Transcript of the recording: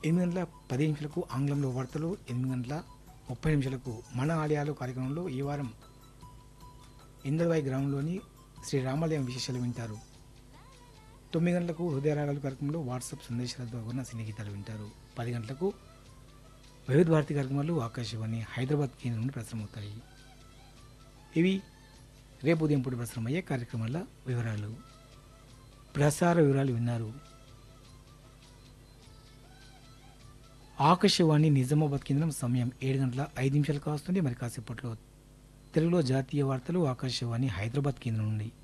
ఎనిమిది గంటల పది నిమిషాలకు ఆంగ్లంలో వార్తలు ఎనిమిది గంటల ముప్పై నిమిషాలకు మన ఆలయాలు కార్యక్రమంలో ఈ వారం ఇందర్వాయి గ్రామంలోని శ్రీ రామాలయం విశేషాలు వింటారు తొమ్మిది గంటలకు హృదయరాగాలు కార్యక్రమంలో వాట్సాప్ సందేశాల ద్వారా సినీ గీతాలు వింటారు పది గంటలకు వివిధ భారతి కార్యక్రమాలు ఆకాశవాణి హైదరాబాద్ కేంద్రం నుండి ప్రసారమవుతాయి ఇవి రేపు ఉదయం పూట ప్రసారమయ్యే కార్యక్రమాల వివరాలు ప్రసార వివరాలు విన్నారు ఆకాశవాణి నిజామాబాద్ కేంద్రం సమయం ఏడు గంటల ఐదు నిమిషాలు కావస్తుంది మరి కాసేపట్లో తెలుగులో జాతీయ వార్తలు ఆకాశవాణి హైదరాబాద్ కేంద్రం నుండి